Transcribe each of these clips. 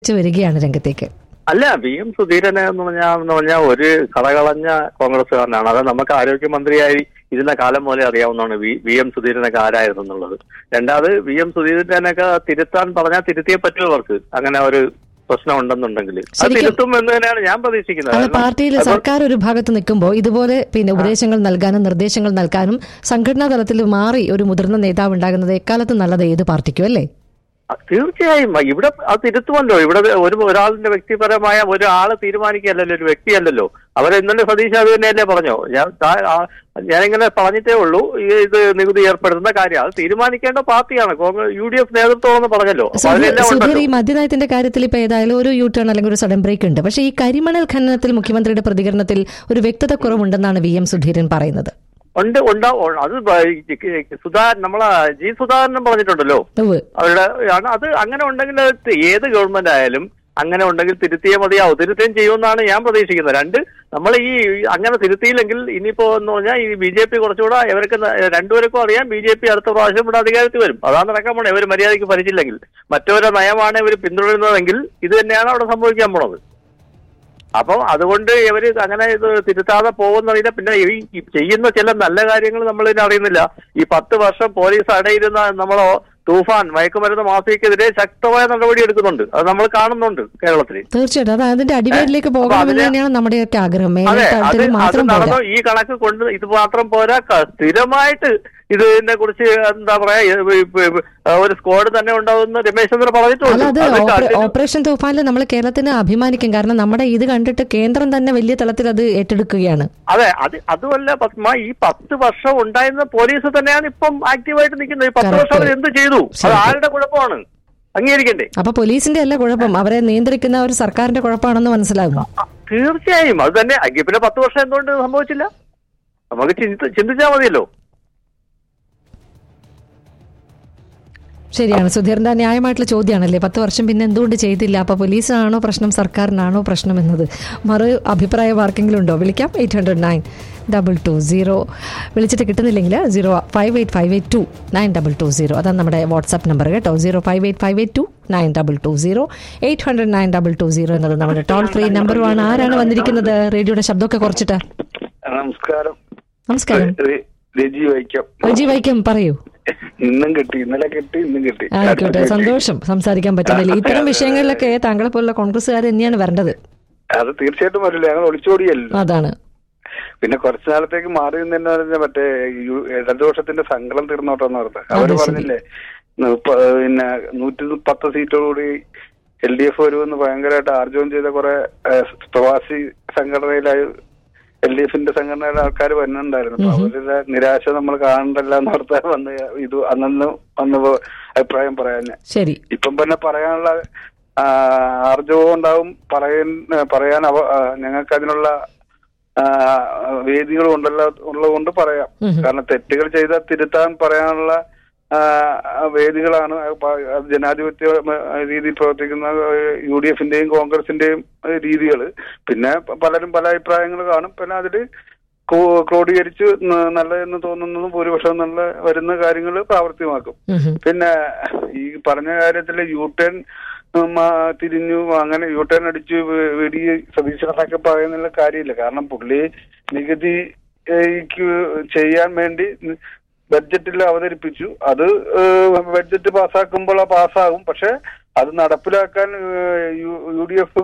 വെച്ച് വരികയാണ് രംഗത്തേക്ക് അല്ല വി എം സുധീരന് എന്ന് പറഞ്ഞാൽ എന്ന് പറഞ്ഞാൽ ഒരു കടകളഞ്ഞ കോൺഗ്രസ്സുകാരനാണ് അത് നമുക്ക് ആരോഗ്യമന്ത്രിയായി ഇരുന്ന കാലം പോലെ അറിയാവുന്നതാണ് വി വി എം സുധീരനൊക്കെ ആരായിരുന്നു എന്നുള്ളത് രണ്ടാമത് വി എം സുധീരനൊക്കെ തിരുത്താൻ പറഞ്ഞാൽ തിരുത്തിയേ പറ്റൂ അവർക്ക് അങ്ങനെ ഒരു പ്രശ്നം ഉണ്ടെന്നുണ്ടെങ്കിൽ അത് ശരിക്കും- തിരുത്തും എന്ന് തന്നെയാണ് ഞാൻ പ്രതീക്ഷിക്കുന്നത് അത് കാരണം പാർട്ടിയിൽ അപ്പോൾ- സർക്കാർ ഒരു ഭാഗത്ത് നിൽക്കുമ്പോൾ ഇതുപോലെ പിന്നെ ഉപദേശങ്ങൾ നൽകാനും നിർദ്ദേശങ്ങൾ നൽകാനും സംഘടനാ തലത്തിൽ മാറി ഒരു മുതിർന്ന നേതാവ് ഉണ്ടാകുന്നത് എക്കാലത്തും നല്ലത് ഏത് പാർട്ടിക്കും അല്ലേ ആ, തീർച്ചയായും ആ, ഇവിടെ അത് തിരുത്തുമല്ലോ ഇവിടെ ഒരു ഒരാളിന്റെ വ്യക്തിപരമായ ഒരാള് തീരുമാനിക്കുകയല്ലല്ലോ ഒരു വ്യക്തിയല്ലല്ലോ അവരെ ഇന്നലെ സതീഷ് അത് തന്നെയല്ലേ പറഞ്ഞോ ഞാൻ താ- ആ, ഞാനിങ്ങനെ പറഞ്ഞിട്ടേ ഉള്ളൂ ഈ ഇത് നികുതി ഏർപ്പെടുത്തുന്ന കാര്യം അത് തീരുമാനിക്കേണ്ട പാർട്ടിയാണ് കോൺഗ്രസ് യു ഡി എഫ് നേതൃത്വം എന്ന് പറഞ്ഞല്ലോ അപ്പൊ സുധീർ അതിലെല്ലാം സുധീർ ഉണ്ടല്ലോ ഈ മദ്യനയത്തിന്റെ കാര്യത്തിൽ ഇപ്പൊ ഏതായാലും ഒരു യു ടേൺ അല്ലെങ്കിൽ ഒരു സഡൻ ബ്രേക്ക് ഉണ്ട് പക്ഷേ ഈ കരിമണൽ ഖനനത്തിൽ മുഖ്യമന്ത്രിയുടെ പ്രതികരണത്തിൽ ഒരു വ്യക്തത കുറവുണ്ടെന്നാണ് വി എം സുധീരൻ പറയുന്നത് ഉണ്ട് ഉണ്ടാവും അത് ബ- ഈ സുധാ നമ്മളെ ജി സുധാകരനും പറഞ്ഞിട്ടുണ്ടല്ലോ ഉവ്വ്. അവരുടെ ആണ് അത് അങ്ങനെ ഉണ്ടെങ്കിൽ അത് തി- ഏത് ഗവൺമെന്റ് ആയാലും അങ്ങനെ ഉണ്ടെങ്കിൽ തിരുത്തിയേ മതിയാവും തിരുത്തുകയും ചെയ്യുമെന്നാണ് ഞാൻ പ്രതീക്ഷിക്കുന്നത് രണ്ട് നമ്മൾ ഈ അങ്ങനെ തിരുത്തിയില്ലെങ്കിൽ ഇനിയിപ്പോ എന്ന് പറഞ്ഞാൽ ഈ ബി ജെ പി കുറച്ചുകൂടെ ഇവർക്ക് ന- രണ്ടുപേർക്കും അറിയാം ബി ജെ പി അടുത്ത പ്രാവശ്യം ഇവിടെ അധികാരത്തിൽ വരും അതാണ് നടക്കാൻ പോണേ ഇവർ മര്യാദയ്ക്ക് ഭരിച്ചില്ലെങ്കിൽ മറ്റവരുടെ നയമാണ് ഇവർ പിന്തുടരുന്നതെങ്കിൽ ഇത് തന്നെയാണ് അവിടെ സംഭവിക്കാൻ പോണത് അപ്പം അതുകൊണ്ട് ഇവര് അങ്ങനെ ഇത് തിരുത്താതെ പോകുന്നതിനെ പിന്നെ ഈ ഈ ചെയ്യുന്ന ചില നല്ല കാര്യങ്ങൾ നമ്മൾ ഇതിനെ അറിയുന്നില്ല ഈ പത്ത് വർഷം പോലീസ് അടയിരുന്ന നമ്മളോ തൂഫാൻ മയക്കുമരുന്ന് മാഫിയക്കെതിരെ ശക്തമായ നടപടി എടുക്കുന്നുണ്ട് അത് നമ്മൾ കാണുന്നുണ്ട് കേരളത്തിൽ തീർച്ചയായിട്ടും അത് അതിന്റെ അടിവേരിലേക്ക് പോകണമെന്ന് അതിന് തന്നെയാണ് നമ്മുടെയൊക്കെ ആഗ്രഹം അതെ മേലെ അത് തലത്തിൽ അത് മാത്രം പോരാ നടന്നു ഈ കണക്ക് കൊണ്ട് ഇത് മാത്രം പോരാ ക- സ്ഥിരമായിട്ട് ഇതിനെ കുറിച്ച് എന്താ പറയാ ഈ- ഈ- ഈ- ഒരു സ്ക്വാഡ് തന്നെ ഉണ്ടാവുമെന്ന് രമേശ് ചന്ദ്ര അല്ല പറഞ്ഞിട്ടുണ്ട് അത് അത് ഓപ്പറേ- continue- ഓപ്പറേഷൻ തൂഫാനിൽ നമ്മൾ കേരളത്തിന് അഭിമാനിക്കും കാരണം നമ്മുടെ ഇത് കണ്ടിട്ട് കേന്ദ്രം തന്നെ വലിയ തലത്തിൽ അത് ഏറ്റെടുക്കുകയാണ് അതെ അത് അതുമല്ല പത്മ ഈ പത്ത് വർഷം ഉണ്ടായിരുന്ന പോലീസ് തന്നെയാണ് ഇപ്പം ആക്റ്റീവായിട്ട് നിൽക്കുന്നത് ഈ പത്ത് Correct. വർഷം അവർ എന്ത് ചെയ്തു അത് ശരി. ആരുടെ കുഴപ്പമാണ് അംഗീകരിക്കണ്ടേ അപ്പൊ പോലീസിന്റെ അല്ല കുഴപ്പം അവരെ നിയന്ത്രിക്കുന്ന ഒരു സർക്കാരിന്റെ കുഴപ്പമാണെന്ന് മനസ്സിലാകും അ- തീർച്ചയായും അത് തന്നെ എങ്കിൽ പിന്നെ പത്ത് വർഷം എന്തുകൊണ്ട് സംഭവിച്ചില്ല നമുക്ക് ചിന്തി ചിന്തിച്ചാൽ മതിയല്ലോ ശരിയാണ് സുധീറിന്റെ ന്യായമായിട്ടുള്ള ചോദ്യമാണല്ലേ പത്ത് വർഷം പിന്നെ എന്തുകൊണ്ട് ചെയ്തില്ല അപ്പൊ പോലീസിനാണോ പ്രശ്നം സർക്കാരിനാണോ പ്രശ്നം എന്നത് മറു അഭിപ്രായം ആർക്കെങ്കിലും ഉണ്ടോ വിളിക്കാം eight hundred nine double two zero വിളിച്ചിട്ട് കിട്ടുന്നില്ലെങ്കിൽ zero five eight five eight two nine double two zero അതാണ് നമ്മുടെ വാട്സാപ്പ് നമ്പർ കേട്ടോ zero five eight five eight two nine double two zero eight hundred nine double two zero എന്നത് നമ്മുടെ toll free നമ്പറുമാണ് ആരാണ് വന്നിരിക്കുന്നത് റേഡിയോയുടെ ശബ്ദമൊക്കെ കുറച്ചിട്ട് നമസ്കാരം നമസ്കാരം രെ- രജി വൈക്കം റജി വൈക്കം പറയൂ ഇന്നും കിട്ടി ഇന്നലെ കിട്ടി ഇന്നും കിട്ടി ആയിക്കോട്ടെ സന്തോഷം സംസാരിക്കാൻ പറ്റുന്നില്ല ഇത്തരം വിഷയങ്ങളിലൊക്കെ താങ്കളെ പോലുള്ള കോൺഗ്രസ്സുകാർ തന്നെയാണ് വരേണ്ടത് അത് തീർച്ചയായിട്ടും വരില്ല ഞങ്ങൾ ഒളിച്ചോടിയല്ലോ അതാണ് പിന്നെ കുറച്ചു നാളത്തേക്ക് മാറി നിന്നെന്ന് പറഞ്ഞാൽ മറ്റേ യു- ഇടതുപക്ഷത്തിന്റെ സങ്കടം തീർന്നോട്ടെന്ന് പറഞ്ഞത് അത് അവര് ശരി. പറഞ്ഞില്ലേ മുപ്പ- പിന്നെ നൂറ്റി പത്ത് സീറ്റോടുകൂടി എൽ ഡി എഫ് വരുമെന്ന് ഭയങ്കരമായിട്ട് ആർജവം ചെയ്ത കുറെ ഏഹ്, പ്രവാസി സംഘടനയിലായി എൽ ഡി എഫിന്റെ സംഘടനയിലെ ആൾക്കാർ വരുന്നുണ്ടായിരുന്നു അപ്പൊ അവരുടെ നിരാശ നമ്മൾ കാണണ്ടല്ല എന്ന് ഓർത്താ വന്ന് ഇത് അന്നു വന്ന് അഭിപ്രായം പറയാൻ ശരി ഇപ്പം പിന്നെ പറയാനുള്ള ആ, ആർജവം ഉണ്ടാവും പറയാൻ പറയാൻ അവ ആ, ഞങ്ങൾക്ക് അതിനുള്ള ആ, വേദികളും ഉണ്ടല്ലോ ഉള്ളതുകൊണ്ട് പറയാം ഉം. കാരണം തെറ്റുകൾ ചെയ്താൽ തിരുത്താൻ പറയാനുള്ള ആ, വേദികളാണ് അത് ജനാധിപത്യ രീതിയിൽ പ്രവർത്തിക്കുന്ന യു ഡി എഫിന്റെയും കോൺഗ്രസിന്റെയും രീതികൾ പിന്നെ പലരും പല അഭിപ്രായങ്ങൾ കാണും പിന്നെ അതില് ക്രോ- ക്രോഡീകരിച്ച് ന- നല്ലതെന്ന് തോന്നുന്നതും ഭൂരിപക്ഷം നല്ല വരുന്ന കാര്യങ്ങൾ പ്രാവർത്തികമാക്കും ഉം ഹും. പിന്നെ ഈ പറഞ്ഞ കാര്യത്തില് യു ടേൺ ഉം, ആ, തിരിഞ്ഞു അങ്ങനെ യു ടേൺ അടിച്ചു വെ- വെടി സതീശനൊക്കെ പറയുന്നുള്ള കാര്യമില്ല കാരണം പുള്ളി നികുതി ഏക്ക് ചെയ്യാൻ വേണ്ടി ബഡ്ജറ്റിൽ അവതരിപ്പിച്ചു അത് ഏഹ്, ബഡ്ജറ്റ് പാസ്സാക്കുമ്പോൾ ആ പാസ്സാകും പക്ഷെ അത് നടപ്പിലാക്കാൻ ഏഹ്, യു- യു ഡി എഫ്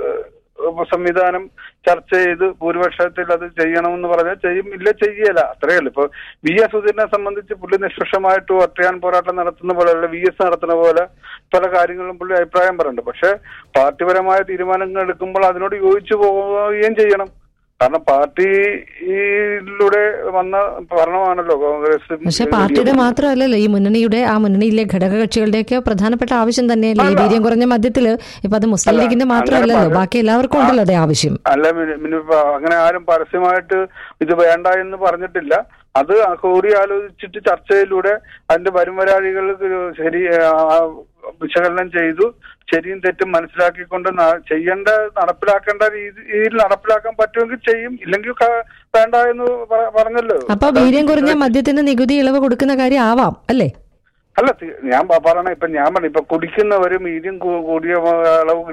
സംവിധാനം ചർച്ച ചെയ്ത് ഭൂരിപക്ഷത്തിൽ അത് ചെയ്യണമെന്ന് പറഞ്ഞാൽ ചെയ്യും ഇല്ല ചെയ്യല അത്രയേ ഉള്ളൂ ഇപ്പൊ വി എസ് സുധീരനെ സംബന്ധിച്ച് പുള്ളി നിഷ്പക്ഷമായിട്ട് ഒറ്റയാൻ പോരാട്ടം നടത്തുന്ന പോലെ അല്ല വി എസ് നടത്തുന്ന പോലെ പല കാര്യങ്ങളും പുള്ളി അഭിപ്രായം പറയുന്നുണ്ട് പക്ഷെ പാർട്ടിപരമായ തീരുമാനങ്ങൾ എടുക്കുമ്പോൾ അതിനോട് യോജിച്ചു പോവുകയും ചെയ്യണം കാരണം പാർട്ടിയിലൂടെ വന്ന ഭരണമാണല്ലോ കോൺഗ്രസ് പക്ഷെ പാർട്ടിയുടെ മാത്രമല്ലല്ലോ ഈ മുന്നണിയുടെ ആ മുന്നണിയിലെ ഘടകകക്ഷികളുടെയൊക്കെ പ്രധാനപ്പെട്ട ആവശ്യം തന്നെയല്ലേ ഈ വീര്യം കുറഞ്ഞ മധ്യത്തില് ഇപ്പൊ അത് മുസ്ലിം അല്ല, ലീഗിന്റെ അങ്ങനെ മാത്രമല്ലല്ലോ പറ- ബാക്കി എല്ലാവർക്കും ഉണ്ടല്ലോ അതേ ആവശ്യം അല്ല മിനി- മിനി ഇപ്പൊ അങ്ങനെ ആരും പരസ്യമായിട്ട് ഇത് വേണ്ട എന്ന് പറഞ്ഞിട്ടില്ല അത് കൂടി ആലോചിച്ചിട്ട് ചർച്ചയിലൂടെ അതിന്റെ വരും വരാഴികൾക്ക് ശരി ആ, വിശകലനം ചെയ്തു ശരിയും തെറ്റും മനസ്സിലാക്കിക്കൊണ്ട് ന- ചെയ്യേണ്ട നടപ്പിലാക്കേണ്ട രീതിയിൽ നടപ്പിലാക്കാൻ പറ്റുമെങ്കിൽ ചെയ്യും ഇല്ലെങ്കിൽ ക- വേണ്ട എന്ന് പ- പറഞ്ഞല്ലോ അപ്പൊ വീര്യം കുറഞ്ഞ മദ്യത്തിന് നികുതി ഇളവ് കൊടുക്കുന്ന കാര്യം ആവാം അല്ലേ അല്ല തി- ഞാൻ പ- പറയണ ഇപ്പൊ ഞാൻ പറഞ്ഞു ഇപ്പൊ കുടിക്കുന്നവര് മീഡിയം കൂടിയ അളവ്